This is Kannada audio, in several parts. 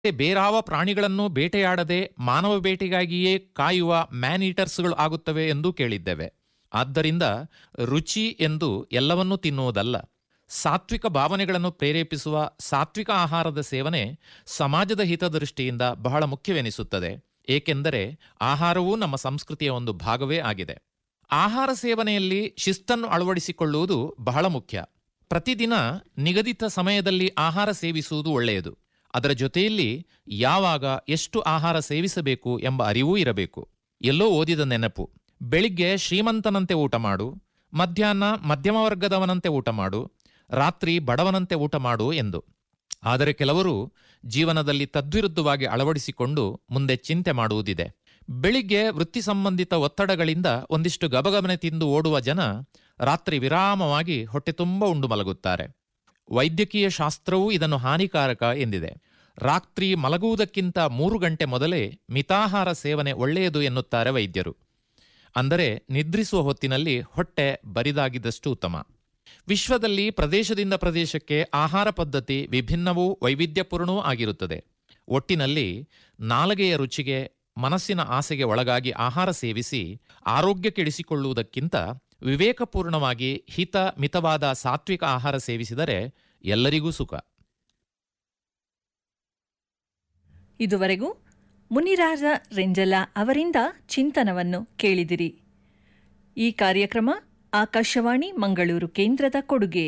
ಬೇರಾವ ಪ್ರಾಣಿಗಳನ್ನು ಬೇಟೆಯಾಡದೆ ಮಾನವ ಬೇಟೆಗಾಗಿಯೇ ಕಾಯುವ ಮ್ಯಾನ್ ಈಟರ್ಸ್ಗಳು ಆಗುತ್ತವೆ ಎಂದು ಕೇಳಿದ್ದೇವೆ ಆದ್ದರಿಂದ ರುಚಿ ಎಂದು ಎಲ್ಲವನ್ನೂ ತಿನ್ನುವುದಲ್ಲ ಸಾತ್ವಿಕ ಭಾವನೆಗಳನ್ನು ಪ್ರೇರೇಪಿಸುವ ಸಾತ್ವಿಕ ಆಹಾರದ ಸೇವನೆ ಸಮಾಜದ ಹಿತದೃಷ್ಟಿಯಿಂದ ಬಹಳ ಮುಖ್ಯವೆನಿಸುತ್ತದೆ ಏಕೆಂದರೆ ಆಹಾರವೂ ನಮ್ಮ ಸಂಸ್ಕೃತಿಯ ಒಂದು ಭಾಗವೇ ಆಗಿದೆ ಆಹಾರ ಸೇವನೆಯಲ್ಲಿ ಶಿಸ್ತನ್ನು ಅಳವಡಿಸಿಕೊಳ್ಳುವುದು ಬಹಳ ಮುಖ್ಯ ಪ್ರತಿದಿನ ನಿಗದಿತ ಸಮಯದಲ್ಲಿ ಆಹಾರ ಸೇವಿಸುವುದು ಒಳ್ಳೆಯದು ಅದರ ಜೊತೆಯಲ್ಲಿ ಯಾವಾಗ ಎಷ್ಟು ಆಹಾರ ಸೇವಿಸಬೇಕು ಎಂಬ ಅರಿವೂ ಇರಬೇಕು ಎಲ್ಲೋ ಓದಿದ ನೆನಪು ಬೆಳಿಗ್ಗೆ ಶ್ರೀಮಂತನಂತೆ ಊಟ ಮಾಡು ಮಧ್ಯಾಹ್ನ ಮಧ್ಯಮ ವರ್ಗದವನಂತೆ ಊಟ ಮಾಡು ರಾತ್ರಿ ಬಡವನಂತೆ ಊಟ ಮಾಡು ಎಂದು ಆದರೆ ಕೆಲವರು ಜೀವನದಲ್ಲಿ ತದ್ವಿರುದ್ಧವಾಗಿ ಅಳವಡಿಸಿಕೊಂಡು ಮುಂದೆ ಚಿಂತೆ ಮಾಡುವುದಿದೆ ಬೆಳಿಗ್ಗೆ ವೃತ್ತಿ ಸಂಬಂಧಿತ ಒತ್ತಡಗಳಿಂದ ಒಂದಿಷ್ಟು ಗಬಗಬನೆ ತಿಂದು ಓಡುವ ಜನ ರಾತ್ರಿ ವಿರಾಮವಾಗಿ ಹೊಟ್ಟೆ ತುಂಬ ಉಂಡು ಮಲಗುತ್ತಾರೆ ವೈದ್ಯಕೀಯ ಶಾಸ್ತ್ರವೂ ಇದನ್ನು ಹಾನಿಕಾರಕ ಎಂದಿದೆ ರಾತ್ರಿ ಮಲಗುವುದಕ್ಕಿಂತ ಮೂರು ಗಂಟೆ ಮೊದಲೇ ಮಿತಾಹಾರ ಸೇವನೆ ಒಳ್ಳೆಯದು ಎನ್ನುತ್ತಾರೆ ವೈದ್ಯರು ಅಂದರೆ ನಿದ್ರಿಸುವ ಹೊತ್ತಿನಲ್ಲಿ ಹೊಟ್ಟೆ ಬರಿದಾಗಿದ್ದಷ್ಟು ಉತ್ತಮ ವಿಶ್ವದಲ್ಲಿ ಪ್ರದೇಶದಿಂದ ಪ್ರದೇಶಕ್ಕೆ ಆಹಾರ ಪದ್ಧತಿ ವಿಭಿನ್ನವೂ ವೈವಿಧ್ಯಪೂರ್ಣವೂ ಆಗಿರುತ್ತದೆ ಒಟ್ಟಿನಲ್ಲಿ ನಾಲಗೆಯ ರುಚಿಗೆ ಮನಸ್ಸಿನ ಆಸೆಗೆ ಒಳಗಾಗಿ ಆಹಾರ ಸೇವಿಸಿ ಆರೋಗ್ಯ ಕೆಡಿಸಿಕೊಳ್ಳುವುದಕ್ಕಿಂತ ವಿವೇಕಪೂರ್ಣವಾಗಿ ಹಿತ ಮಿತವಾದ ಸಾತ್ವಿಕ ಆಹಾರ ಸೇವಿಸಿದರೆ ಎಲ್ಲರಿಗೂ ಸುಖ ಇದುವರೆಗೂ ಮುನಿರಾಜ ರೆಂಜಲ ಅವರಿಂದ ಚಿಂತನವನ್ನು ಕೇಳಿದಿರಿ ಈ ಕಾರ್ಯಕ್ರಮ ಆಕಾಶವಾಣಿ ಮಂಗಳೂರು ಕೇಂದ್ರದ ಕೊಡುಗೆ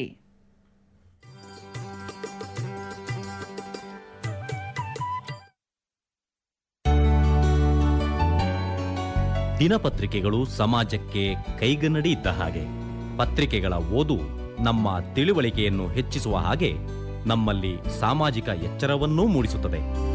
ದಿನಪತ್ರಿಕೆಗಳು ಸಮಾಜಕ್ಕೆ ಕೈಗನ್ನಡಿ ಇದ್ದ ಹಾಗೆ ಪತ್ರಿಕೆಗಳ ಓದು ನಮ್ಮ ತಿಳುವಳಿಕೆಯನ್ನು ಹೆಚ್ಚಿಸುವ ಹಾಗೆ ನಮ್ಮಲ್ಲಿ ಸಾಮಾಜಿಕ ಎಚ್ಚರವನ್ನೂ ಮೂಡಿಸುತ್ತದೆ